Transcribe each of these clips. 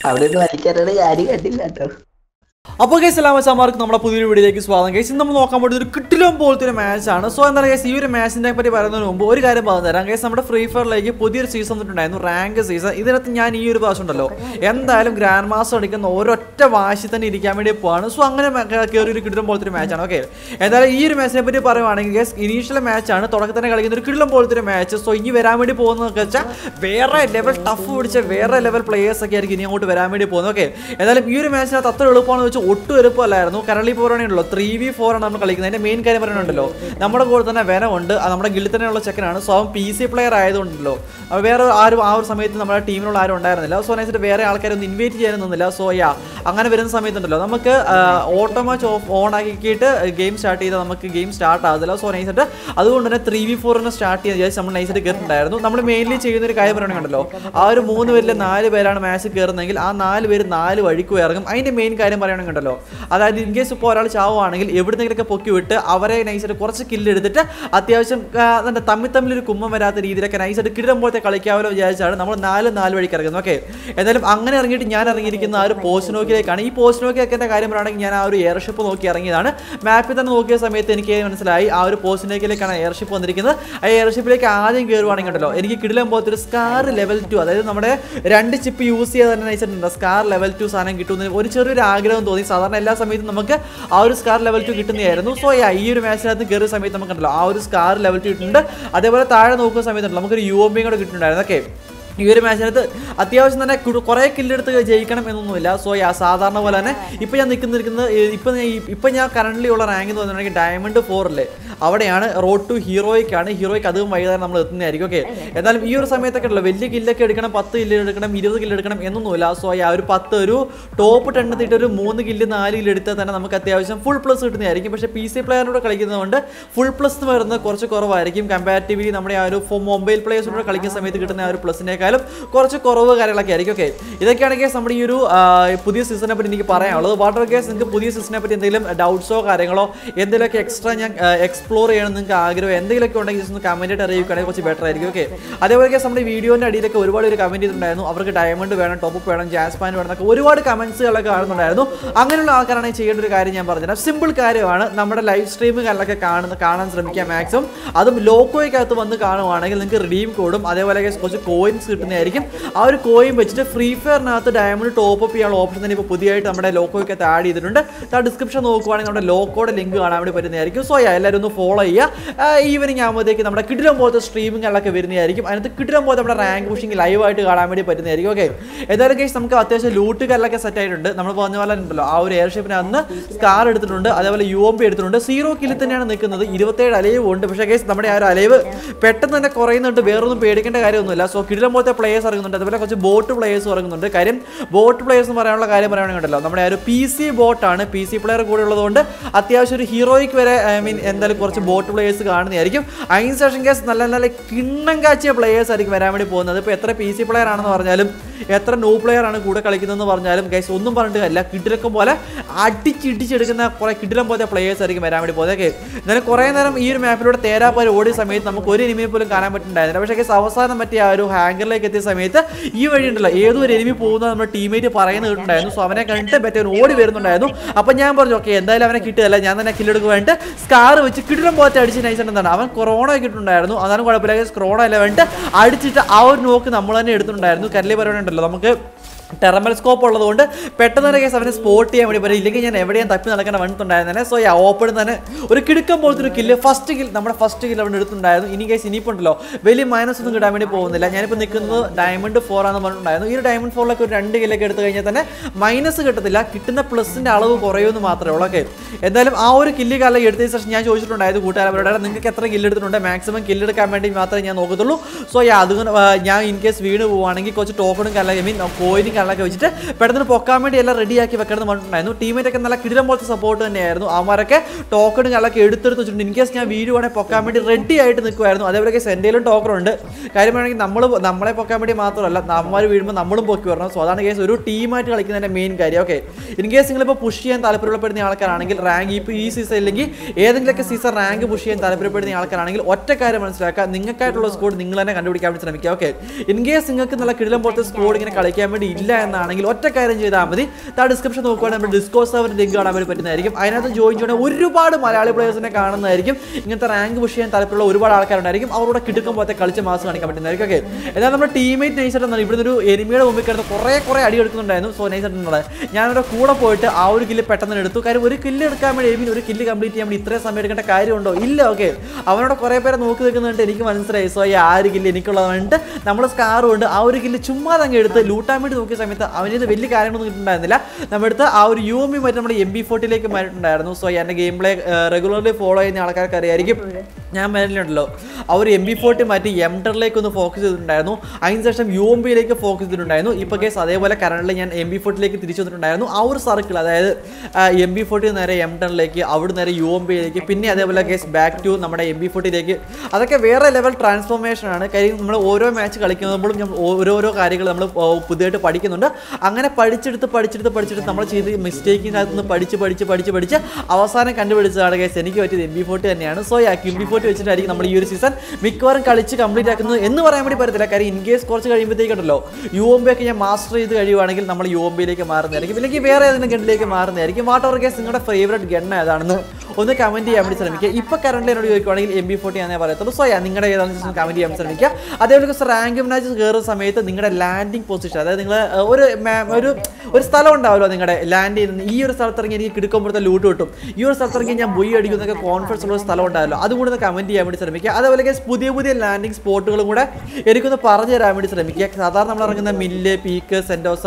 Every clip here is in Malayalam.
അവിടെ നിന്ന് വലിക്കാനാണ് കാര്യം കണ്ടില്ല കേട്ടോ അപ്പോൾ കേസ് എല്ലാ മച്ചാമാർക്ക് നമ്മുടെ പുതിയൊരു വീഡിയോയിലേക്ക് സ്വാഗതം കേസ് ഇന്ന് നമ്മൾ നോക്കാൻ പോകുന്നത് ഒരു കിട്ടിലും പോലത്തെ ഒരു മാച്ചാണ് സോ എന്താ കേസ് ഈ ഒരു മാച്ചിനെ പറ്റി പറയുന്നതിന് മുമ്പ് ഒരു കാര്യം പറഞ്ഞു തരാം കേസ് നമ്മുടെ ഫ്രീ ഫയറിലേക്ക് പുതിയൊരു സീസൺ വന്നിട്ടുണ്ടായിരുന്നു റാങ്ക് സീസൺ ഇതിനകത്ത് ഞാൻ ഈ ഒരു പ്രാവശ്യം ഉണ്ടല്ലോ എന്തായാലും ഗ്രാൻഡ് മാസ്റ്റർ അടിക്കുന്ന ഒരൊറ്റ വാശി തന്നെ ഇരിക്കാൻ വേണ്ടി പോവാണ് സോ അങ്ങനെ മ- കയറി ഒരു കിടിലം പോലത്തെ ഒരു മാച്ചാണ് ഓക്കെ എന്തായാലും ഈ ഒരു മാച്ചിനെ പറ്റി പറയുവാണെങ്കിൽ കേസ് ഇനീഷ്യൽ മാച്ചാണ് തുടക്കത്തിൽ തന്നെ കളിക്കുന്ന ഒരു കിടിലം പോലത്തെ ഒരു മാച്ച് സോ ഇനി വരാൻ വേണ്ടി പോകുന്നതൊക്കെ വെച്ചാൽ വേറെ ലെവൽ ടഫ് പിടിച്ച വേറെ ലെവൽ പ്ലേയേഴ്സ് ഒക്കെ ആയിരിക്കും ഇനി അങ്ങോട്ട് വരാൻ വേണ്ടി പോകുന്നത് ഓക്കെ എന്തായാലും ഈ ഒരു മാച്ചിനകത്ത് അത്ര എളുപ്പമാണെന്ന് വെച്ചാൽ ഒട്ടും എളുപ്പമല്ലായിരുന്നു കരളി പോരാണല്ലോ ത്രീ വി ഫോർ ആണ് നമ്മൾ കളിക്കുന്നത് അതിന്റെ മെയിൻ കാര്യം പറയുന്നുണ്ടല്ലോ നമ്മുടെ കൂടെ തന്നെ വെനമുണ്ട് അത് നമ്മുടെ ഗിൽഡിൽ തന്നെയുള്ള ചെക്കനാണ് സോ അവൻ പി സി പ്ലെയർ ആയതുകൊണ്ടല്ലോ അവൻ വേറെ ആരും ആ ഒരു സമയത്ത് നമ്മുടെ ടീമിലുള്ള ആരും ഉണ്ടായിരുന്നില്ല സോ അതിനനുസരിച്ച് വേറെ ആൾക്കാരൊന്നും ഇൻവൈറ്റ് ചെയ്യാൻ നിന്നില്ല സോ യാ അങ്ങനെ വരുന്ന സമയത്തുണ്ടല്ലോ നമുക്ക് ഓട്ടോ മാച്ച് ഓഫ് ഓൺ ആക്കിയിട്ട് ഗെയിം സ്റ്റാർട്ട് ചെയ്താൽ നമുക്ക് ഗെയിം സ്റ്റാർട്ട് ആകത്തില്ല സോ നൈസായിട്ട് അതുകൊണ്ട് തന്നെ ത്രീ വി ഫോറിന് സ്റ്റാർട്ട് ചെയ്യാൻ വിചാരിച്ച് നമ്മൾ നൈസായിട്ട് കയറിയിട്ടുണ്ടായിരുന്നു നമ്മൾ മെയിൻലി ചെയ്യുന്ന ഒരു കാര്യം പറയുകയാണല്ലോ ആ ഒരു മൂന്ന് പേരിലെ നാല് പേരാണ് മാച്ച് കയറുന്നതെങ്കിൽ ആ നാല് പേര് നാല് വഴിക്ക് ഇറങ്ങും അതിന്റെ മെയിൻ കാര്യം പറയുകയാണെങ്കിലോ അതായത് ഇൻ കേസ് ഇപ്പോൾ ഒരാൾ ചാവുകയാണെങ്കിൽ എവിടുന്നെങ്കിലൊക്കെ പൊക്കി വിട്ട് അവരെ നൈസായിട്ട് കുറച്ച് കില്ല് എടുത്തിട്ട് അത്യാവശ്യം ആ, എന്താ തമ്മിൽ തമ്മിൽ ഒരു കുമ്മം വരാത്ത രീതിയിലൊക്കെ നൈസായിട്ട് കിടുമ്പോഴത്തെ കളിക്കാമല്ലോ വിചാരിച്ചാണ് നമ്മൾ നാല് നാല് വഴിക്ക് ഇറങ്ങുന്നത് ഓക്കെ എന്തായാലും അങ്ങനെ ഇറങ്ങിയിട്ട് ഞാൻ ഇറങ്ങിയിരിക്കുന്ന ആ ഒരു പോസ്റ്റ് നോക്കിയിലേക്കാണ് ഈ പോസ്റ്റ് നോക്കിയൊക്കെ എൻ്റെ കാര്യം പറയുകയാണെങ്കിൽ ഞാൻ ആ ഒരു എയർഷിപ്പ് നോക്കി ഇറങ്ങിയതാണ് മാപ്പിൽ തന്നെ നോക്കിയ സമയത്ത് എനിക്ക് മനസ്സിലായി ആ ഒരു പോസ്റ്റ് നോക്കിയിലേക്കാണ് എയർഷിപ്പ് വന്നിരിക്കുന്നത് ആ എയർഷിപ്പിലേക്ക് ആദ്യം കയറുവാണെങ്കിൽ ഉണ്ടല്ലോ എനിക്ക് കിടിലം പോലത്തെ ഒരു സ്കാർ ലെവൽ ടു അതായത് നമ്മുടെ രണ്ട് ചിപ്പ് യൂസ് ചെയ്ത് തന്നെ നയിച്ചിട്ടുണ്ട് സ്കാർ ലെവൽ ടു സാധനം കിട്ടുന്ന ഒരു ചെറിയൊരു ആഗ്രഹം തോന്നി സാധാരണ എല്ലാ സമയത്തും നമുക്ക് ആ ഒരു സ്കാർ ലെവൽ ടു കിട്ടുന്നതായിരുന്നു സോ ഈ ഒരു മാച്ചിനകത്ത് കയറിയ സമയത്ത് നമുക്കുണ്ടല്ലോ ആ ഒരു സ്കാർ ലെവൽ ടു കിട്ടുന്നുണ്ട് അതേപോലെ താഴെ നോക്കുന്ന സമയത്തുണ്ടല്ലോ നമുക്കൊരു യു എം ബിയും കൂടെ കിട്ടുന്നുണ്ടായിരുന്നു ഓക്കെ ഈ ഒരു മാച്ചിനകത്ത് അത്യാവശ്യം തന്നെ കുടു- കുറേ കില്ലെടുത്ത് ജയിക്കണം എന്നൊന്നുമില്ല സോ ആ സാധാരണ പോലെ തന്നെ ഇപ്പം ഞാൻ നിൽക്കുന്നിരിക്കുന്നത് ഇപ്പം ഇപ്പം ഞാൻ കറൻ്റ് ഉള്ള റാങ്ക് എന്ന് പറഞ്ഞിട്ടുണ്ടെങ്കിൽ ഡയമണ്ട് ഫോറിലെ അവിടെയാണ് റോഡ് ടു ഹീറോയ്ക്കാണ് ഹീറോയ്ക്ക് അതും വൈകുന്നേരം നമ്മൾ എത്തുന്നതായിരിക്കും ഓക്കെ എന്നാലും ഈ ഒരു സമയത്തൊക്കെ ഉള്ളൂ വലിയ കില്ലൊക്കെ എടുക്കണം പത്ത് കില്ല് എടുക്കണം ഇരുപത് കില്ല് എടുക്കണം എന്നൊന്നുമില്ല സോ ആ ഒരു പത്ത് ഒരു ടോപ്പ് ടെണ്ണത്തിട്ട് ഒരു മൂന്ന് കില്ല് നാല് കില്ല് എടുത്താൽ തന്നെ നമുക്ക് അത്യാവശ്യം ഫുൾ പ്ലസ് കിട്ടുന്നതായിരിക്കും പക്ഷേ പി സി പ്ലെയറിനോട് കളിക്കുന്നതുകൊണ്ട് ഫുൾ പ്ലസ് വരുന്നത് കുറച്ച് കുറവായിരിക്കും കമ്പാരിറ്റീവ്ലി നമ്മുടെ ആ ഒരു മൊബൈൽ പ്ലേയേഴ്സിനോട് കളിക്കുന്ന സമയത്ത് കിട്ടുന്ന ആ ഒരു പ്ലസിനേക്കാളും കുറച്ച് കുറവ് കാര്യങ്ങളൊക്കെ ആയിരിക്കും ഓക്കെ ഇതൊക്കെയാണ് കേസ് നമ്മുടെ ഈ ഒരു ആ, പുതിയ സീസണിനെ പറ്റി എനിക്ക് പറയാനുള്ളത് വാട്ടർ കേസ് നിങ്ങൾക്ക് പുതിയ സീസണിനെ പറ്റി എന്തെങ്കിലും ഡൗട്ട്സോ കാര്യങ്ങളോ എന്തെങ്കിലുമൊക്കെ എക്സ്ട്രാ ഞാൻ എക്സ്പ്ലോർ ചെയ്യണം നിങ്ങൾക്ക് ആഗ്രഹം എന്തെങ്കിലുമൊക്കെ ഉണ്ടെങ്കിൽ just ഒന്ന് കമൻറ്റ് ആയിട്ട് അറിയിക്കുകയാണെങ്കിൽ കുറച്ച് ബെറ്റർ ആയിരിക്കും ഓക്കെ അതേപോലെ കേസ് നമ്മുടെ വീഡിയോൻ്റെ അടിയിലൊക്കെ ഒരുപാട് ഒരു കമൻറ്റ് ചെയ്തിട്ടുണ്ടായിരുന്നു അവർക്ക് ഡയമണ്ട് വേണം ടോപ്പ് വേണം ജാസ്പാൻ വേണം എന്നൊക്കെ ഒരുപാട് കമൻസുകളൊക്കെ കാണുന്നുണ്ടായിരുന്നു അങ്ങനെയുള്ള ആൾക്കാരാണെങ്കിൽ ചെയ്യേണ്ട ഒരു കാര്യം ഞാൻ പറഞ്ഞുതരാം സിമ്പിൾ കാര്യമാണ് നമ്മുടെ ലൈവ് സ്ട്രീമുകളിലൊക്കെ കാണുന്ന കാണാൻ ശ്രമിക്കുക മാക്സിമം അതും ലോക്കോയ്ക്കകത്ത് വന്ന് കാണുവാണെങ്കിൽ നിങ്ങൾക്ക് റിഡീം കോഡും അതേപോലെ കുറച്ച് കോയിൻസ് കിട്ടുന്നതായിരിക്കും ആ ഒരു കോയിൻ വെച്ചിട്ട് ഫ്രീ ഫയറിനകത്ത് ഡയമണ്ട് ടോപ്പ് അപ്പ് ചെയ്യാനുള്ള ഓപ്ഷൻ തന്നെ ഇപ്പോൾ പുതിയതായിട്ട് നമ്മുടെ ലോക്കോയ്ക്കകത്ത് ആഡ് ചെയ്തിട്ടുണ്ട് ആ ഡിസ്ക്രിപ്ഷൻ നോക്കുവാണെങ്കിൽ നമ്മുടെ ലോക്കോയുടെ ലിങ്ക് കാണാൻ വേണ്ടി പറ്റുന്നതായിരിക്കും സോ എല്ലാവരും ഒന്ന് ഫോളോ ചെയ്യുക ഈവനിങ് ആകുമ്പോഴത്തേക്ക് നമ്മുടെ കിടിലം പോലത്തെ സ്ട്രീമിങ്ങുകളൊക്കെ വരുന്നതായിരിക്കും അതിനകത്ത് കിടിലം പോലത്തെ നമ്മുടെ റാങ്ക് പുഷിങ് ലൈവായിട്ട് കാണാൻ വേണ്ടി പറ്റുന്നതായിരിക്കും ഓക്കെ ഏതായാലും കേസ് നമുക്ക് അത്യാവശ്യം ലൂട്ടുകാരിലൊക്കെ സെറ്റ് ആയിട്ടുണ്ട് നമ്മൾ പറഞ്ഞ പോലെ ഉണ്ടല്ലോ ആ ഒരു എയർഷിപ്പിനകത്ത് സ്കാർ എടുത്തിട്ടുണ്ട് അതേപോലെ യു എം പി എടുത്തിട്ടുണ്ട് സീറോ കില്ലിൽ തന്നെയാണ് നിൽക്കുന്നത് ഇരുപത്തേഴ് അലൈവ് ഉണ്ട് പക്ഷേ കേസ് നമ്മുടെ ആ ഒരു അലൈവ് പെട്ടെന്ന് തന്നെ കുറയുന്നുണ്ട് വേറൊന്നും പേടിക്കേണ്ട കാര്യമൊന്നുമില്ല സോ കിടിലം പോലത്തെ പ്ലേയേഴ്സ് ഇറങ്ങുന്നുണ്ട് അതുപോലെ കുറച്ച് ബോട്ട് പ്ലേയേഴ്സ് ഇറങ്ങുന്നുണ്ട് കാര്യം ബോട്ട് പ്ലേയേഴ്സ് എന്ന് പറയാനുള്ള കാര്യം പറയുകയാണെങ്കിലോ നമ്മുടെ ആ ഒരു പി സി ബോട്ടാണ് പി സി പ്ലെയർ കൂടെ ഉള്ളതുകൊണ്ട് അത്യാവശ്യം ഒരു ഹീറോയ്ക്ക് വരെ ഐ മീൻ എന്തായാലും കുറച്ച് ബോട്ട് പ്ലേയേഴ്സ് കാണുന്നതായിരിക്കും അതിന് ശേഷം കേസ് നല്ല നല്ല കിണ്ണം കാച്ചിയ പ്ലേയേഴ്സ് ആയിരിക്കും വരാൻ വേണ്ടി പോകുന്നത് ഇപ്പോൾ എത്ര പി സി പ്ലെയർ ആണെന്ന് പറഞ്ഞാലും എത്ര നോ പ്ലെയർ ആണ് കൂടെ കളിക്കുന്നതെന്ന് പറഞ്ഞാലും ഗൈസ് ഒന്നും പറഞ്ഞിട്ട് കാര്യമില്ല കിഡിലൊക്കെ പോലെ അടിച്ചിടിച്ചെടുക്കുന്ന കുറേ കിഡിലം പോലത്തെ പ്ലേയേഴ്സ് ആയിരിക്കും വരാൻ വേണ്ടി പോകുന്നത് ഓക്കെ എന്നാലും കുറേ നേരം ഈ ഒരു മാപ്പിലൂടെ തേരാപ്പാൽ ഓടിയ സമയത്ത് നമുക്ക് ഒരു എനിമിയെ പോലും കാണാൻ പറ്റുന്നുണ്ടായിരുന്നില്ല പക്ഷേ ഗൈസ് അവസാനം മറ്റേ ആ ഒരു ഹാങ്കറിലേക്ക് എത്തിയ സമയത്ത് ഈ വഴി ഉണ്ടല്ലോ ഏതോ ഒരു എനിമി പോകുന്നത് നമ്മുടെ ടീമേറ്റ് പറയുന്നത് കേട്ടിട്ടുണ്ടായിരുന്നു സോ അവനെ കണ്ടിട്ട് മറ്റേ ഒരു ഓടി വരുന്നുണ്ടായിരുന്നു അപ്പം ഞാൻ പറഞ്ഞു ഓക്കെ എന്തായാലും അവനെ കിട്ടുകയല്ല ഞാൻ തന്നെ കില്ലെടുക്കുക വേണ്ടിട്ട് സ്കാർ വെച്ച് കിടിലം പോലത്തെ അടിച്ച് നയിച്ചിട്ടുണ്ടായിരുന്നു അവൻ കൊറോണ കിട്ടുന്നുണ്ടായിരുന്നു അതാണ് കുഴപ്പമില്ല കൊറോണ അല്ല വേണ്ടിട്ട് അടിച്ചിട്ട് ആ ഒരു നോക്ക് നമ്മൾ തന്നെ എടുത്തിട്ടുണ്ടായിരുന്നു കരലി പറയുന്നുണ്ടല്ലോ നമുക്ക് ടെർമൽ സ്കോപ്പ് ഉള്ളതുകൊണ്ട് പെട്ടെന്ന് തന്നെ കേസ് അവനെ സ്പോട്ട് ചെയ്യാൻ വേണ്ടി പറ്റും ഇല്ലെങ്കിൽ ഞാൻ എവിടെയും തപ്പി നടക്കേണ്ട വന്നിട്ടുണ്ടായിരുന്നെ സോ ആ ഓപ്പൺ തന്നെ ഒരു കിടുക്കം പോലത്തെ ഒരു കില്ല് ഫസ്റ്റ് കിൽ നമ്മുടെ ഫസ്റ്റ് കില്ല് അവിടെ എടുത്തിട്ടുണ്ടായിരുന്നു ഇനി കേസ് ഇനിയിപ്പോൾ ഉണ്ടല്ലോ വലിയ മൈനസ് ഒന്നും കിട്ടാൻ വേണ്ടി പോകുന്നില്ല ഞാനിപ്പോൾ നിൽക്കുന്നത് ഡയമണ്ട് ഫോർ ആണെന്ന് പറഞ്ഞിട്ടുണ്ടായിരുന്നു ഈ ഒരു ഡയമണ്ട് ഫോറിലൊക്കെ ഒരു രണ്ട് കില്ലൊക്കെ എടുത്തു കഴിഞ്ഞാൽ തന്നെ മൈനസ് കിട്ടത്തില്ല കിട്ടുന്ന പ്ലസിൻ്റെ അളവ് കുറയുമെന്ന് മാത്രമേ ഉള്ളൂ ഓക്കെ എന്തായാലും ആ ഒരു കില്ല് കാലം എടുത്തതിന് ശേഷം ഞാൻ ചോദിച്ചിട്ടുണ്ടായിരുന്നു കൂട്ടുകാരവരോട് നിങ്ങൾക്ക് എത്ര കില്ല് എടുത്തിട്ടുണ്ട് മാക്സിമം കില്ല് എടുക്കാൻ വേണ്ടി മാത്രമേ ഞാൻ നോക്കത്തുള്ളൂ സോ അതുകൊണ്ട് ആ, ഞാൻ ഇൻ കേസ് വീണ് പോവുകയാണെങ്കിൽ കുറച്ച് ടോക്കണും കല്ല ഐ മീൻ കോയിനും കല്ലൊക്കെ വെച്ചിട്ട് പെട്ടെന്ന് പൊക്കാൻ വേണ്ടി എല്ലാം റെഡിയാക്കി വെക്കണം എന്ന് പറഞ്ഞിട്ടുണ്ടായിരുന്നു ടീമേറ്റൊക്കെ നല്ല കിടിലം പോലത്തെ സപ്പോർട്ട് തന്നെയായിരുന്നു അവന്മാരൊക്കെ ടോക്കണും കല്ലൊക്കെ എടുത്തെടുത്ത് വെച്ചിട്ടുണ്ട് ഇൻ കേസ് ഞാൻ വീഴുവാണെങ്കിൽ പൊക്കാൻ വേണ്ടി റെഡി ആയിട്ട് നിൽക്കുമായിരുന്നു അതേപോലെ കേസ് എന്തെങ്കിലും ടോക്കൺ ഉണ്ട് കാര്യമാണെങ്കിൽ നമ്മൾ നമ്മളെ പൊക്കാൻ വേണ്ടി മാത്രമല്ല നമ്മാർ വീഴുമ്പോൾ നമ്മളും പൊക്കി വരണം സോ അതാണ് കേസ് ഒരു ടീമായിട്ട് കളിക്കുന്നതിൻ്റെ മെയിൻ കാര്യം ഓക്കെ ഇൻ കേസ് നിങ്ങളിപ്പോൾ പുഷ് ചെയ്യാൻ താല്പര്യപ്പെടുന്ന ആൾക്കാരാണെങ്കിൽ റാങ്ക് ഇപ്പോൾ ഈ സീസൺ ഇല്ലെങ്കിൽ ഏതെങ്കിലുമൊക്കെ സീസൺ റാങ്ക് പുഷ് ചെയ്യാൻ താല്പര്യപ്പെടുന്ന ആൾക്കാരാണെങ്കിൽ ഒറ്റ കാര്യം മനസ്സിലാക്കുക നിങ്ങൾക്കായിട്ടുള്ള സ്കോഡ് നിങ്ങൾ തന്നെ കണ്ടുപിടിക്കാൻ വേണ്ടി ശ്രമിക്കുക ഓക്കെ ഇൻ കേസ് നിങ്ങൾക്ക് നല്ല കിടിലം പോലത്തെ സ്കോഡ് ഇങ്ങനെ കളിക്കാൻ വേണ്ടി ഇല്ല ഇല്ല എന്നാണെങ്കിൽ ഒറ്റ കാര്യം ചെയ്താൽ മതി ആ ഡിസ്ക്രിപ്ഷൻ നോക്കുവാണെങ്കിൽ നമ്മുടെ ഡിസ്കോ സെർവർ ലിങ്ക് കാണാൻ വേണ്ടി പറ്റുന്നതായിരിക്കും അതിനകത്ത് ജോയിൻ ചെയ്യണ ഒരുപാട് മലയാളി പ്ലേയേഴ്സിനെ കാണുന്നതായിരിക്കും ഇങ്ങനത്തെ റാങ്ക് പുഷ് ചെയ്യാൻ താല്പര്യമുള്ള ഒരുപാട് ആൾക്കാരുണ്ടായിരിക്കും അവരോട് കിടക്കും പോലത്തെ കളിച്ച് മാസ് കാണിക്കാൻ പറ്റുന്നതായിരിക്കും ഓക്കെ എന്നാൽ നമ്മുടെ ടീമേറ്റ് നൈസായിട്ട് എന്താണ് ഇവിടുന്ന് ഒരു എനിമിയുടെ മുമ്പിൽ കിടന്ന് കുറേ കുറേ അടി എടുക്കുന്നുണ്ടായിരുന്നു സോ നൈസായിട്ട് എന്താണ് ഞാൻ അവരുടെ കൂടെ പോയിട്ട് ആ ഒരു കില്ല് പെട്ടെന്ന് എടുത്തു കാര്യം ഒരു കില്ല് എടുക്കാൻ വേണ്ടി ഐ മീൻ ഒരു കില്ല് കംപ്ലീറ്റ് ചെയ്യാൻ വേണ്ടി ഇത്രയും സമയം എടുക്കേണ്ട കാര്യമുണ്ടോ ഇല്ല ഓക്കെ അവനോട് കുറേ പേരെ നോക്കി നിൽക്കുന്നുണ്ട് എനിക്ക് മനസ്സിലായി സോ ഈ ആ ഒരു കില്ല് എനിക്കുള്ളതുകൊണ്ട് നമ്മൾ സ്കാറും ഉണ്ട് ആ ഒരു കില്ല് ചുമ്മാ അങ്ങ് എടുത്ത് ലൂട്ടാൻ വേണ്ടി നോക്കിയ സമയത്ത് അവനിത് വലിയ കാര്യങ്ങളൊന്നും കിട്ടുന്നുണ്ടായിരുന്നില്ല നമ്മുടെ അടുത്ത് ആ ഒരു യു എം ബി മറ്റേ നമ്മുടെ എം ബി ഫോർട്ടിയിലേക്ക് മാറിയിട്ടുണ്ടായിരുന്നു സോ എൻ്റെ ഗെയിം പ്ലേ റെഗുലർലി ഫോളോ ചെയ്യുന്ന ആൾക്കാർക്ക് അറിയായിരിക്കും ഞാൻ പറഞ്ഞിട്ടുണ്ടല്ലോ ആ ഒരു എം ബി ഫോർട്ടി മാറ്റി എം ടെറിലേക്ക് ഒന്ന് ഫോക്കസ് ചെയ്തിട്ടുണ്ടായിരുന്നു അതിനുശേഷം യു എം ബിയിലേക്ക് ഫോക്കസ് ചെയ്തിട്ടുണ്ടായിരുന്നു ഇപ്പോൾ കേസ് അതേപോലെ കറണ്ടിൽ ഞാൻ എം ബി ഫോർട്ടിലേക്ക് തിരിച്ചു വന്നിട്ടുണ്ടായിരുന്നു ആ ഒരു സർക്കിൾ അതായത് എം ബി ഫോർട്ടി നേരെ എം ടെറിലേക്ക് അവിടെ നേരെ യു എം ബിയിലേക്ക് പിന്നെ അതേപോലെ കേസ് ബാക്ക് ടു നമ്മുടെ എം ബി ഫോർട്ടിയിലേക്ക് അതൊക്കെ വേറെ ലെവൽ ട്രാൻസ്ഫോർമേഷൻ ആണ് കാര്യം നമ്മൾ ഓരോ മാച്ച് കളിക്കുമ്പോഴും ഞാൻ ഓരോരോ കാര്യങ്ങൾ നമ്മൾ പുതിയതായിട്ട് പഠിക്കുന്നുണ്ട് അങ്ങനെ പഠിച്ചെടുത്ത് പഠിച്ചെടുത്ത് പഠിച്ചെടുത്ത് നമ്മൾ ചെയ്ത് മിസ്റ്റേക്കിനകത്ത് നിന്ന് പഠിച്ച് പഠിച്ച് പഠിച്ച് പഠിച്ച് അവസാനം കണ്ടുപിടിച്ചതാണ് കേസ് എനിക്ക് പറ്റിയത് എം ബി ഫോർട്ടി തന്നെയാണ് സോ ആ എം ബി ഫോർട്ടി വെച്ചിട്ടായിരിക്കും നമ്മൾ ഈ ഒരു സീസൺ മിക്കവാറും കളിച്ച് കംപ്ലീറ്റ് ആക്കുന്നത് എന്ന് പറയാൻ വേണ്ടി പറ്റത്തില്ല കാര്യം ഇൻ കേസ് കുറച്ച് കഴിയുമ്പോഴത്തേക്കുണ്ടല്ലോ യു എം ബി ഒക്കെ ഞാൻ മാസ്റ്റർ ചെയ്ത് കഴിയുവാണെങ്കിൽ നമ്മൾ യു എം ബിയിലേക്ക് മാറുന്നതായിരിക്കും ഇല്ലെങ്കിൽ വേറെ ഏതെങ്കിലും ഗണ്ണിലേക്ക് മാറുന്നതായിരിക്കും വാട്ട് ഓവർ കേസ് നിങ്ങളുടെ ഫേവറേറ്റ് ഗണ്ണ് ഏതാണെന്ന് ഒന്ന് കമന്റ് ചെയ്യാൻ വേണ്ടി ശ്രമിക്കുക ഇപ്പൊ കറന്റ് എന്നോട് ചോദിക്കുവാണെങ്കിൽ എം ബി ഫോർട്ടി ആണെന്നേ പറയത്തുള്ളൂ സോ യാ നിങ്ങളുടെ ഏതാണെന്ന് കമന്റ് ചെയ്യാൻ ശ്രമിക്കുക അതേപോലെ റാങ്ക് മാച്ച് കയറുന്ന സമയത്ത് നിങ്ങളുടെ ലാൻഡിംഗ് പൊസിഷൻ അതായത് നിങ്ങൾ ഒരു ma- ഒരു ഒരു സ്ഥലം ഉണ്ടാവുമല്ലോ നിങ്ങളുടെ ലാൻഡ് ചെയ്യുന്ന ഈ ഒരു സ്ഥലത്തിറങ്ങി എനിക്ക് കിടക്കുമ്പോഴത്തെ ലൂട്ട് കിട്ടും ഈ ഒരു സ്ഥലത്തിറങ്ങി ഞാൻ ബൊയ് അടിക്കുന്നൊക്കെ കോൺഫിഡൻസ് ഉള്ള ഒരു സ്ഥലം ഉണ്ടാവല്ലോ അതും കൂടെ ഒന്ന് കമന്റ് ചെയ്യാൻ വേണ്ടി ശ്രമിക്കുക അതേപോലെ guys പുതിയ പുതിയ ലാൻഡിംഗ് സ്പോട്ടുകളും കൂടെ എനിക്കൊന്ന് പറഞ്ഞു തരാൻ വേണ്ടി ശ്രമിക്കുക സാധാരണ നമ്മൾ ഇറങ്ങുന്ന മില്ല് പീക്ക് സെൻറ്റോസ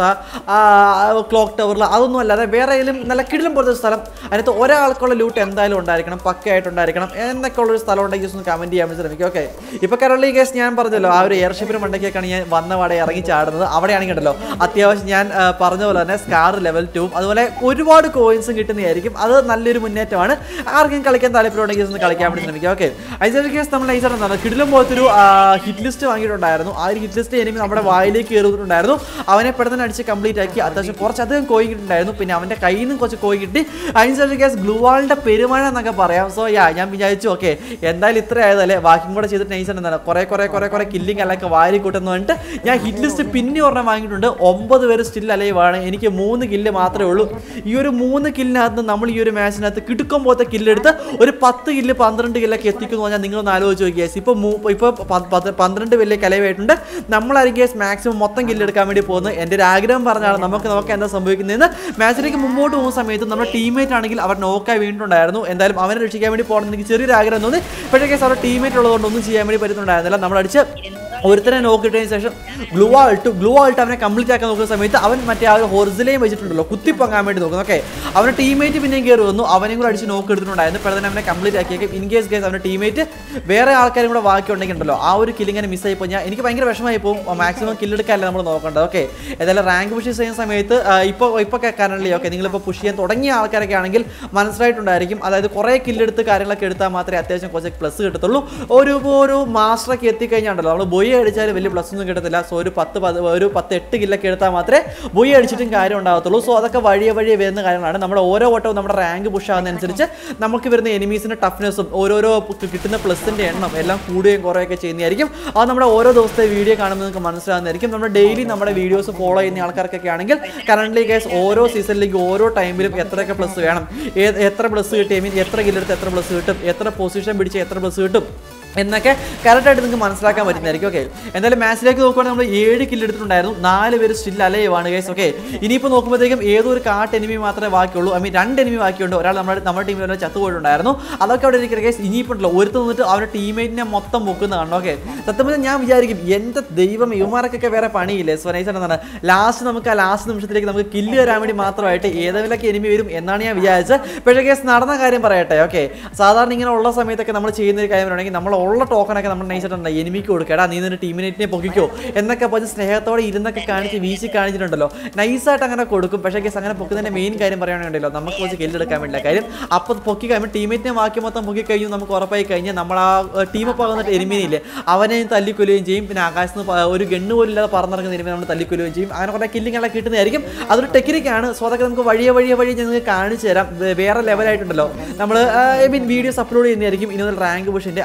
ക്ലോക്ക് ടവറിൽ അതൊന്നും അല്ലാതെ വേറെ ഏതെങ്കിലും നല്ല കിടിലും പോലത്തെ ഒരു സ്ഥലം അതിനകത്ത് ഒരാൾക്കുള്ള ലൂട്ട് എന്തായാലും ഉണ്ടായിരിക്കണം പക്കയായിട്ടുണ്ടായിരിക്കണം എന്നൊക്കെ ഉള്ള ഒരു സ്ഥലം ഉണ്ടെങ്കിൽ just ഒന്ന് കമന്റ് ചെയ്യാൻ വേണ്ടി ശ്രമിക്കുക ഓക്കെ ഇപ്പൊ കറളി കേസ് ഞാൻ പറഞ്ഞല്ലോ ആ ഒരു എയർഷിപ്പിന് മണ്ടയ്ക്കൊക്കെയാണ് ഞാൻ വന്ന പാടെ ഇറങ്ങി ചാടുന്നത് അവിടെയാണെങ്കിൽ ഉണ്ടല്ലോ അത്യാവശ്യം ഞാൻ ആ, പറഞ്ഞ പോലെ തന്നെ സ്കാർ ലെവൽ ടൂവും അതുപോലെ ഒരുപാട് കോയിൻസും കിട്ടുന്നതായിരിക്കും അത് നല്ലൊരു മുന്നേറ്റമാണ് ആർക്കും കളിക്കാൻ താല്പര്യമുണ്ടെങ്കിൽ ഒന്ന് കളിക്കാൻ വേണ്ടി ശ്രമിക്കുക ഓക്കെ അതിന് കേസ് നമ്മൾ നൈസാണ് എന്താണ് കിടിലും പോലത്തെ ഒരു ഹിറ്റ് ലിസ്റ്റ് വാങ്ങിയിട്ടുണ്ടായിരുന്നു ആ ഒരു ഹിറ്റ് ലിസ്റ്റ് എനിക്ക് നമ്മുടെ വായിലേക്ക് കയറിയിട്ടുണ്ടായിരുന്നു അവനെ പെട്ടെന്ന് അടിച്ച് കംപ്ലീറ്റ് ആക്കി അത്യാവശ്യം കുറച്ചധികം കോയി കിട്ടിയിട്ടുണ്ടായിരുന്നു പിന്നെ അവൻ്റെ കയ്യിൽ നിന്നും കുറച്ച് കോയി കിട്ടി അതിനുശേഷം കേസ് ഗ്ലൂ വാളിൻ്റെ പെരുമഴ എന്നൊക്കെ പറയാം സോ യാ ഞാൻ വിചാരിച്ചു ഓക്കെ എന്തായാലും ഇത്ര ആയതല്ലേ ബാക്കിയും കൂടെ ചെയ്തിട്ട് നൈസ് എന്താണ് കുറേ കുറേ കുറേ കുറേ കില്ലിങ് അല്ലൊക്കെ വാരി കൂട്ടുന്നു പറഞ്ഞിട്ട് ഞാൻ ഹിറ്റ് ലിസ്റ്റ് പിന്നെ ഒരെണ്ണം വാങ്ങിയിട്ടുണ്ട് ഒമ്പത് പേര് സ്റ്റിൽ അലൈവാണ് എനിക്ക് മൂന്ന് കില്ല് മാത്രമേ ഉള്ളൂ ഈ ഒരു മൂന്ന് കില്ലിനകത്ത് നമ്മൾ ഈ ഒരു മാച്ചിനകത്ത് കിടുക്കം പോലത്തെ കില്ലെടുത്ത് ഒരു പത്ത് കില്ല് പന്ത്രണ്ട് കില്ലൊക്കെ എത്തിക്കുന്നു പറഞ്ഞാൽ നിങ്ങളൊന്ന് ആലോചിച്ച് നോക്കിയ ഇപ്പോൾ ഇപ്പോൾ പന്ത്രണ്ട് വലിയ കലവായിട്ടുണ്ട് നമ്മളായിരിക്കും മാക്സിമം മൊത്തം കില്ല് എടുക്കാൻ വേണ്ടി പോകുന്നത് എൻ്റെ ഒരു ആഗ്രഹം പറഞ്ഞാണ് നമുക്ക് നോക്കാം എന്താ സംഭവിക്കുന്നതെന്ന് മാച്ചിലേക്ക് മുമ്പോട്ട് പോകുന്ന സമയത്ത് നമ്മുടെ ടീമേറ്റ് ആണെങ്കിൽ അവർ നോക്കായി വീണിട്ടുണ്ടായിരുന്നു എന്തായാലും അവനെ രക്ഷിക്കാൻ വേണ്ടി പോകണം എനിക്ക് ചെറിയൊരു ആഗ്രഹം തോന്നി പക്ഷേ കേസ് അവരുടെ ടീമേറ്റ് ഉള്ളതുകൊണ്ട് ഒന്നും ചെയ്യാൻ വേണ്ടി പറ്റുന്നുണ്ടായിരുന്നില്ല നമ്മളടിച്ച് ഒരുത്തനെ നോക്കിയിട്ടതിന് ശേഷം ഗ്ലൂ ആൾട്ട് ഗ്ലൂ ആൾട്ട് അവനെ കംപ്ലീറ്റ് ആക്കാൻ നോക്കുന്ന സമയത്ത് അവൻ മറ്റേ ആ ഒരു ഹൊറിസിലെയും വെച്ചിട്ടുണ്ടല്ലോ കുത്തിപ്പൊങ്ങാൻ വേണ്ടി നോക്കുന്നു ഓക്കെ അവൻ്റെ ടീമേറ്റ് പിന്നെയും കയറി വന്നു അവനെയും കൂടെ അടിച്ച് നോക്കി എടുത്തിട്ടുണ്ടായിരുന്നു പെട്ടെന്ന് അവനെ കംപ്ലീറ്റ് ആക്കിയേക്കും ഇൻ കേസ് കേസ് അവൻ്റെ ടീമേറ്റ് വേറെ ആൾക്കാരും കൂടെ ബാക്കി ഉണ്ടെങ്കിൽ ഉണ്ടല്ലോ ആ ഒരു കില്ലിങ്ങനെ മിസ് ആയി പോയി ഞാൻ എനിക്ക് ഭയങ്കര വിഷമമായി പോകും മാക്സിമം കില്ലെടുക്കാനല്ല നമ്മൾ നോക്കേണ്ടത് ഓക്കെ ഏതായാലും റാങ്ക് പുഷ് ചെയ്യുന്ന സമയത്ത് ഇപ്പോൾ ഇപ്പോൾ കറൻലി ഓക്കെ നിങ്ങളിപ്പോൾ പുഷ് ചെയ്യാൻ തുടങ്ങിയ ആൾക്കാരൊക്കെ ആണെങ്കിൽ മനസ്സിലായിട്ടുണ്ടായിരിക്കും അതായത് കുറേ കില്ലെടുത്ത് കാര്യങ്ങളൊക്കെ എടുത്താൽ മാത്രമേ അത്യാവശ്യം കുറച്ച് പ്ലസ് കിട്ടത്തുള്ളൂ ഒരു ഒരു മാസ്റ്ററൊക്കെ എത്തിക്കഴിഞ്ഞാണ്ടല്ലോ നമ്മൾ ബൊയ് അടിച്ചാൽ വലിയ പ്ലസ് ഒന്നും കിട്ടത്തില്ല സോ ഒരു പത്ത് പത് ഒരു പത്ത് എട്ട് കില്ലൊക്കെ എടുത്താൽ മാത്രമേ ബൊയ് അടിച്ചിട്ടും കാര്യം ഉണ്ടാകത്തുള്ളൂ സോ അതൊക്കെ വഴിയെ വഴിയെ വരുന്ന കാര്യങ്ങളാണ് നമ്മുടെ ഓരോ വട്ടവും നമ്മുടെ റാങ്ക് പുഷ് ആകുന്നതനുസരിച്ച് നമുക്ക് വരുന്ന എനിമീസിൻ്റെ ടഫ്നെസ്സും ഓരോരോ കിട്ടുന്ന പ്ലസിൻ്റെ എണ്ണം എല്ലാം കൂടുകയും കുറയുകയൊക്കെ ചെയ്യുന്നതായിരിക്കും അത് നമ്മുടെ ഓരോ ദിവസത്തെ വീഡിയോ കാണുമ്പോൾ നിങ്ങൾക്ക് മനസ്സിലാകുന്നതായിരിക്കും നമ്മൾ ഡെയിലി നമ്മുടെ വീഡിയോസ് ഫോളോ ചെയ്യുന്ന ആൾക്കാർക്കൊക്കെ ആണെങ്കിൽ കറണ്ട്ലി കേസ് ഓരോ സീസണിലേക്ക് ഓരോ ടൈമിലും എത്രയൊക്കെ പ്ലസ് വേണം ഏ- എത്ര പ്ലസ് കിട്ടി ഐ മീൻ എത്ര കില്ലെടുത്ത് എത്ര പ്ലസ് കിട്ടും എത്ര പൊസിഷൻ പിടിച്ച് എത്ര പ്ലസ് കിട്ടും എന്നൊക്കെ കറക്റ്റായിട്ട് നിങ്ങൾക്ക് മനസ്സിലാക്കാൻ പറ്റുന്നതായിരിക്കും ഓക്കെ എന്തായാലും മാച്ചിലേക്ക് നോക്കുവാണെങ്കിൽ നമ്മൾ ഏഴ് കില്ല് എടുത്തിട്ടുണ്ടായിരുന്നു നാല് പേര് സ്റ്റിൽ അലയുവാണ് ഗൈസ് ഓക്കെ ഇനിയിപ്പോൾ നോക്കുമ്പോഴത്തേക്കും ഏതോ ഒരു കാട്ട് എനിമി മാത്രമേ ബാക്കിയുള്ളൂ ഐ മീൻ രണ്ട് എനിമി ബാക്കിയുണ്ട് ഒരാൾ നമ്മുടെ നമ്മുടെ ടീമിൽ വരെ ചത്തുപോയിട്ടുണ്ടായിരുന്നു അതൊക്കെ അവിടെ ഇരിക്കുന്ന ഗൈസ് ഇനിയിപ്പോൾ ഉണ്ടല്ലോ ഒരുത്ത് നിന്നിട്ട് അവരുടെ ടീമേറ്റിനെ മൊത്തം പൊക്കുന്നതാണ് ഓക്കെ സത്യം പറഞ്ഞാൽ ഞാൻ വിചാരിക്കും എൻ്റെ ദൈവം യുവമാർക്കൊക്കെ വേറെ പണിയില്ലേ സ്വനൈസ് എന്താണ് ലാസ്റ്റ് നമുക്ക് ആ ലാസ്റ്റ് നിമിഷത്തിലേക്ക് നമുക്ക് കില്ല് വരാൻ വേണ്ടി മാത്രമായിട്ട് ഏതെങ്കിലൊക്കെ എനിമി വരും എന്നാണ് ഞാൻ വിചാരിച്ചത് പക്ഷേ കേസ് നടന്ന കാര്യം പറയട്ടെ ഓക്കെ സാധാരണ ഇങ്ങനെ ഉള്ള സമയത്തൊക്കെ നമ്മൾ ചെയ്യുന്ന ഒരു കാര്യം പറയുകയാണെങ്കിൽ നമ്മൾ ഉള്ള ടോക്കണൊക്കെ നമ്മൾ നയിച്ചിട്ടുണ്ട് എനിമിക്ക് കൊടുക്കടാ നീ നിന്റെ ടീമിനേറ്റിനെ പൊക്കിക്കോ എന്നൊക്കെ പറഞ്ഞ് സ്നേഹത്തോടെ ഇരുന്നൊക്കെ കാണിച്ച് വീശി കാണിച്ചിട്ടുണ്ടല്ലോ നൈസായിട്ട് അങ്ങനെ കൊടുക്കും പക്ഷേ കേസ് അങ്ങനെ പൊക്കുന്നതിന്റെ മെയിൻ കാര്യം പറയുകയാണെങ്കിലോ നമുക്ക് കുറച്ച് കില്ലെടുക്കാൻ വേണ്ടില്ല കാര്യം അപ്പോൾ പൊക്കി കഴിയുമ്പോൾ ടീമേറ്റിനെ ബാക്കി മൊത്തം പൊക്കി കഴിഞ്ഞു നമുക്ക് ഉറപ്പായി കഴിഞ്ഞാൽ നമ്മൾ ആ ടീം അപ്പോൾ വന്നിട്ട് എരുമീനില്ലേ അവനെ തല്ലിക്കൊല്ലുകയും ചെയ്യും പിന്നെ ആകാശത്ത് നിന്ന് പ- ഒരു ഗണ്ണ് പോലും ഇല്ലാതെ പറന്നിറങ്ങുന്ന എരുമ നമ്മൾ തല്ലിക്കൊല്ലുകയും ചെയ്യും അങ്ങനെ കുറേ കില്ലിങ്ങളൊക്കെ കിട്ടുന്നതായിരിക്കും അതൊരു ടെക്നിക്കാണ് സോ അതൊക്കെ നമുക്ക് വഴിയെ വഴിയെ വഴി നിങ്ങൾക്ക് കാണിച്ചു തരാം വേ- വേറെ ലെവലായിട്ടുണ്ടല്ലോ നമ്മൾ ഐ മീൻ വീഡിയോസ് അപ്ലോഡ് ചെയ്യുന്നതായിരിക്കും ഇനി മുതൽ റാങ്ക് പുഷിൻ്റെ അപ്പോൾ നിങ്ങൾക്ക്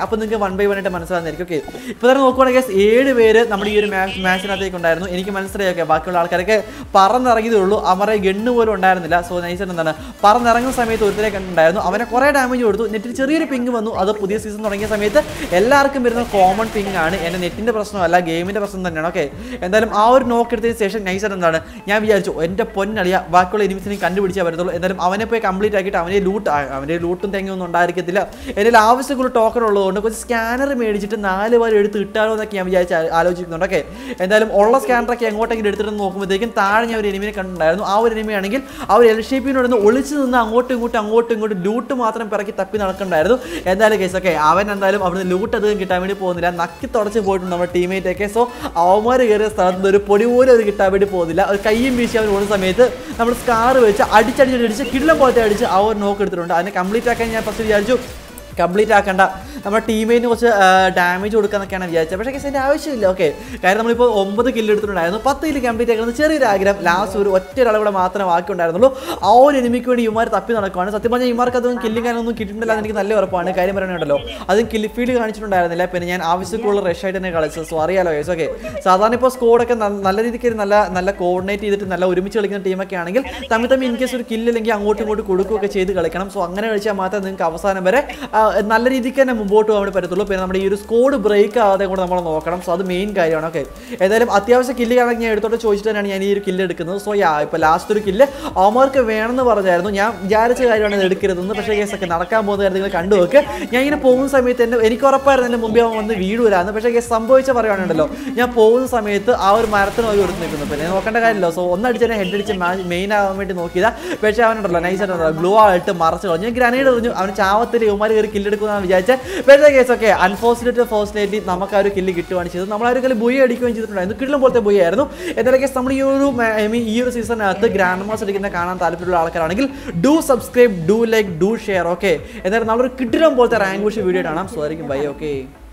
വൺ ബൈ വൺ ആയിട്ട് മനസ്സിലാകുന്നതായിരിക്കും ഓക്കെ ഇപ്പോൾ തന്നെ നോക്കുവാണെങ്കിൽ guys, ഏഴ് പേര് നമ്മുടെ ഈ ഒരു മാച്ച് മാച്ചിനകത്തേക്ക് ഉണ്ടായിരുന്നു എനിക്ക് മനസ്സിലായി ഓക്കെ ബാക്കിയുള്ള ആൾക്കാരൊക്കെ പറന്നിറങ്ങിയതേ ഉള്ളൂ അവരെ ഗണ്ണ് പോലും ഉണ്ടായിരുന്നില്ല സോ നൈസ് എന്താണ് പറന്നിറങ്ങുന്ന സമയത്ത് ഒരുത്തരെ കണ്ടുണ്ടായിരുന്നു അവനെ കുറേ ഡാമേജ് കൊടുത്തു നെറ്റിൽ ചെറിയൊരു പിങ് വന്നു അത് പുതിയ സീസൺ തുടങ്ങിയ സമയത്ത് എല്ലാവർക്കും വരുന്ന കോമൺ പിങ് ആണ് എൻ്റെ നെറ്റിൻ്റെ പ്രശ്നമല്ല ഗെയിമിൻ്റെ പ്രശ്നം തന്നെയാണ് ഓക്കെ എന്തായാലും ആ ഒരു നോക്ക് എടുത്തതിന് ശേഷം നൈസ് എന്താണ് ഞാൻ വിചാരിച്ചു എൻ്റെ പൊന്നളിയ ബാക്കിയുള്ള എനിമിസിനെ കണ്ടുപിടിച്ചാൽ വരത്തുള്ളൂ എന്തായാലും അവനെ പോയി കംപ്ലീറ്റ് ആക്കിയിട്ട് അവനെ ലൂട്ട് അവൻ്റെ ലൂട്ടും തെങ്ങൊന്നും ഉണ്ടായിരിക്കത്തില്ല എൻ്റെ ആവശ്യമുള്ള ടോക്കൺ ഉള്ളതുകൊണ്ട് കുറച്ച് സ്കാനർ മേടിച്ചിട്ട് നാല് പേര് എടുത്ത് ഇട്ടാലോ എന്നൊക്കെ ഞാൻ വിചാരിച്ച് ആ- ആലോചിക്കുന്നുണ്ട് ഓക്കെ എന്തായാലും ഉള്ള സ്കാനറൊക്കെ എങ്ങോട്ടെങ്കിലും എടുത്തിട്ട് നോക്കുമ്പോഴത്തേക്കും താഴെ ഞാൻ ഒരു എനിമിനെ കണ്ടിട്ടുണ്ടായിരുന്നു ആ ഒരു എനിമി ആണെങ്കിൽ ആ ഒരു എൽ ഷേപ്പിനോട് ഒന്ന് ഒളിച്ച് നിന്ന് അങ്ങോട്ടും ഇങ്ങോട്ടും അങ്ങോട്ടും ഇങ്ങോട്ടും ലൂട്ട് മാത്രം പിറക്കി തപ്പി നടക്കണ്ടായിരുന്നു എന്തായാലും കേസ് ഓക്കെ അവൻ എന്തായാലും അവിടുന്ന് ലൂട്ട് അധികം കിട്ടാൻ വേണ്ടി പോകുന്നില്ല നക്കി തുടച്ച് പോയിട്ടുണ്ട് നമ്മുടെ ടീമേറ്റ് ഒക്കെ സോ അവന്മാർ കയറിയ സ്ഥലത്ത് നിന്ന് ഒരു പൊടി പോലും അത് കിട്ടാൻ വേണ്ടി പോകുന്നില്ല ഒരു കയ്യും വീശി അവർ ഓടുന്ന സമയത്ത് നമ്മൾ സ്കാർ വെച്ച് അടിച്ചടിച്ചടിച്ച് കിള്ളം പോലത്തെ അടിച്ച് ആ ഒരു നോക്ക് എടുത്തിട്ടുണ്ട് അതിനെ കംപ്ലീറ്റ് ആക്കാൻ ഞാൻ ഫസ്റ്റ് വിചാരിച്ചു കംപ്ലീറ്റ് ആക്കണ്ട നമ്മുടെ ടീമിന് കുറച്ച് ഡാമേജ് കൊടുക്കാന്നൊക്കെയാണ് വിചാരിച്ചത് പക്ഷേ കേസ് അതിൻ്റെ ആവശ്യമില്ല ഓക്കെ കാര്യം നമ്മളിപ്പോൾ ഒമ്പത് കില്ല് എടുത്തിട്ടുണ്ടായിരുന്നു പത്ത് കില്ല് കംപ്ലീറ്റ് ആക്കുന്നത് ചെറിയൊരു ആഗ്രഹം ലാസ്റ്റ് ഒരു ഒറ്റ ഒരാൾ കൂടെ മാത്രമേ ബാക്കി ഉണ്ടായിരുന്നുള്ളൂ ആ ഒരു എനിമിക്ക് വേണ്ടി ഇമാർ തപ്പി നടക്കുവാണ് സത്യം പറഞ്ഞാൽ ഇമാർക്ക് അതൊന്നും കില്ലും കാര്യമൊന്നും കിട്ടിയിട്ടില്ല എന്ന് എനിക്ക് നല്ല ഉറപ്പാണ് കാര്യം പറയണുണ്ടല്ലോ അതും കില്ല് ഫീൽഡ് കാണിച്ചിട്ടുണ്ടായിരുന്നില്ല പിന്നെ ഞാൻ ആവശ്യക്കുള്ള റഷ് ആയിട്ട് തന്നെ കളിച്ചത് സോ അറിയാലോ കേസ് ഓക്കെ സാധാരണ ഇപ്പോൾ സ്കോഡൊക്കെ നല്ല രീതിക്ക് ഒരു നല്ല നല്ല കോർഡിനേറ്റ് ചെയ്തിട്ട് നല്ല ഒരുമിച്ച് കളിക്കുന്ന ടീമൊക്കെ ആണെങ്കിൽ തമ്മിൽ തമ്മിൽ ഇൻ കേസ് ഒരു കില്ലില്ലെങ്കിൽ അങ്ങോട്ടും ഇങ്ങോട്ടും കൊടുക്കുകയൊക്കെ ചെയ്ത് കളിക്കണം സോ അങ്ങനെ കളിച്ചാൽ മാത്രമേ നിങ്ങൾക്ക് അവസാനം വരെ ആ, നല്ല രീതിക്ക് തന്നെ മുമ്പോട്ട് പോകാൻ വേണ്ടി പറ്റത്തുള്ളൂ പിന്നെ നമ്മുടെ ഈ ഒരു സ്കോഡ് ബ്രേക്ക് ആവാതെ കൂടെ നമ്മൾ നോക്കണം സോ അത് മെയിൻ കാര്യമാണ് ഓക്കെ ഏതായാലും അത്യാവശ്യം കില്ല് കാണാൻ ഞാൻ എടുത്തോട്ട് ചോദിച്ചിട്ട് തന്നെയാണ് ഞാൻ ഈ ഒരു കില്ല് എടുക്കുന്നത് സോ യാ ഇപ്പോൾ ലാസ്റ്റ് ഒരു കില്ല് അവന്മാർക്ക് വേണമെന്ന് പറഞ്ഞായിരുന്നു ഞാൻ വിചാരിച്ച കാര്യമാണ് ഇത് എടുക്കരുതെന്ന് പക്ഷേ കേസൊക്കെ നടക്കാൻ പോകുന്ന കാര്യം നിങ്ങൾ കണ്ടുവെക്ക് ഞാൻ ഇങ്ങനെ പോകുന്ന സമയത്ത് തന്നെ എനിക്ക് ഉറപ്പായിരുന്നു എൻ്റെ മുമ്പേ അവൻ വന്ന് വീടുവരാന്ന് പക്ഷേ കേസ് സംഭവിച്ച പറയുകയാണുണ്ടല്ലോ ഞാൻ പോകുന്ന സമയത്ത് ആ ഒരു മരത്തിന് ഒരു എടുത്ത് നിൽക്കുന്നു പിന്നെ നോക്കേണ്ട കാര്യമില്ല സോ ഒന്നടിച്ച് തന്നെ ഹെഡ് അടിച്ച് മെയിൻ ആവാൻ വേണ്ടി നോക്കിയതാ പക്ഷേ അവനുണ്ടല്ലോ നൈസായിട്ട് ഗ്ലൂ ആയിട്ട് മറച്ച് കളഞ്ഞു ഞാൻ ഗ്രനേഡ് എറിഞ്ഞു അവന് ചാവത്തിൽ ഇവന്മാർ കയറി കില്ലെടുക്കുമെന്നാണ് വിചാരിച്ചത് പക്ഷേ കേസ് ഒക്കെ അൺഫോർച്ചുനേറ്റ് ഫോർച്ചുനേറ്റ്ലി നമുക്ക് ആ ഒരു കില്ല് കിട്ടുകയാണ് ചെയ്തത് നമ്മൾ ആ ഒരു കളി ബുയ അടിക്കുകയും ചെയ്തിട്ടുണ്ടായിരുന്നു കിള്ളും പോലത്തെ ബുയ ആയിരുന്നു എന്തായാലും കേസ് നമ്മൾ ഈ ഒരു ഐ മീൻ ഈ ഒരു സീസണിനകത്ത് ഗ്രാൻഡ് മാസ് അടിക്കുന്ന കാണാൻ താല്പര്യമുള്ള ആൾക്കാരാണെങ്കിൽ do subscribe do like do share okay എന്തായാലും നമ്മളൊരു കിട്ടിലും പോലത്തെ റാങ്ക് വീഡിയോ കാണാം സോ ആയിരിക്കും ബൈ ഓക്കെ